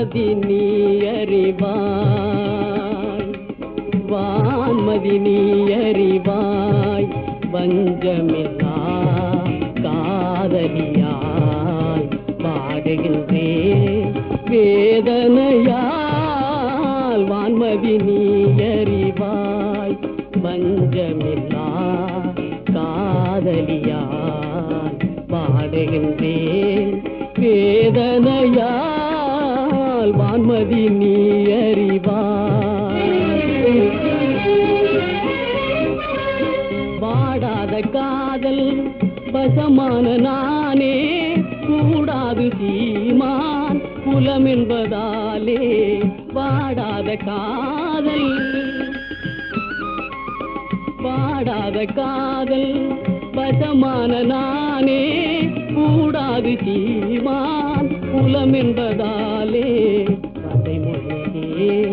வான்மதி நீ அறிவாய் வான்மதி நீ அறிவாய் வஞ்சமில்லா காதலியாய் பாடுகின்றேன் வேதனையால் வான்மதி நீ அறிவாய் வஞ்சமில்லா காதலியாய் பாடுகின்றேன் வேதனையால் வான்மதி நீ அறிவாய் வாடாத காதல் வசமான நானே கூடாது சீமான் குலம் என்பதாலே வாடாத காதல் பாடாத காதல் வசமான நானே கூடாது சீமான் குலம் என்பதாலே கதைமொழியே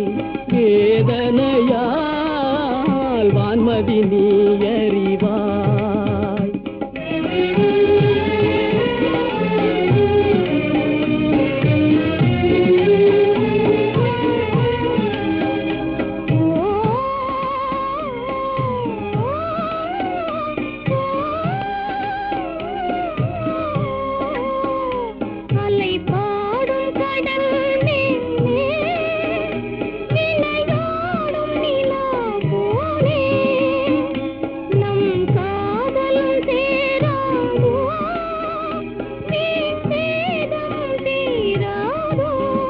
வேதனையால் வான்மதி நீ அறிவாய் அலை பாடும் கடல் மேலே விளையாடும் நிலா போலே நம் காதலும் சேராதோ வீண் சேதம் தீராதோ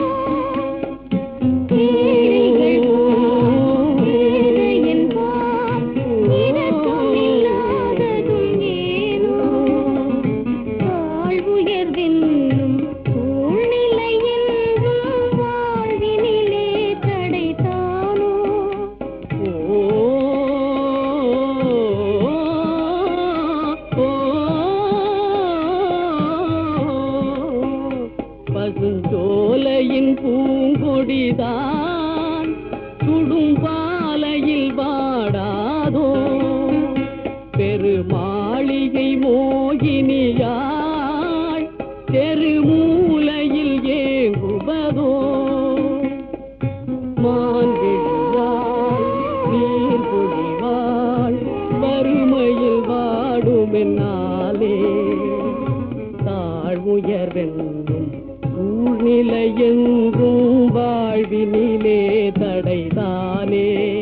ஏழைகள் ஏழை என்பார் இரக்கம் இல்லாததும் ஏனோ வாழ்வுயர்வென்னும் சூழ்நிலை என்றும் வாழ்வினிலே தடைத்தானோ பசுஞ்சோலையின் பூங்கொடிதான் சுடும் பாலையில் வாடாதோ பெருமாளிகை மோகினியாய் தெருமூலையில் ஏங்குவதோ மான்விழியாய் நீர் பொழிவாய் வறுமையில் வாடுமென்னாலே தாழ்வுயர்வென்றும் சூழ்நிலை என்றும் வாழ்வினிலே தடைதானே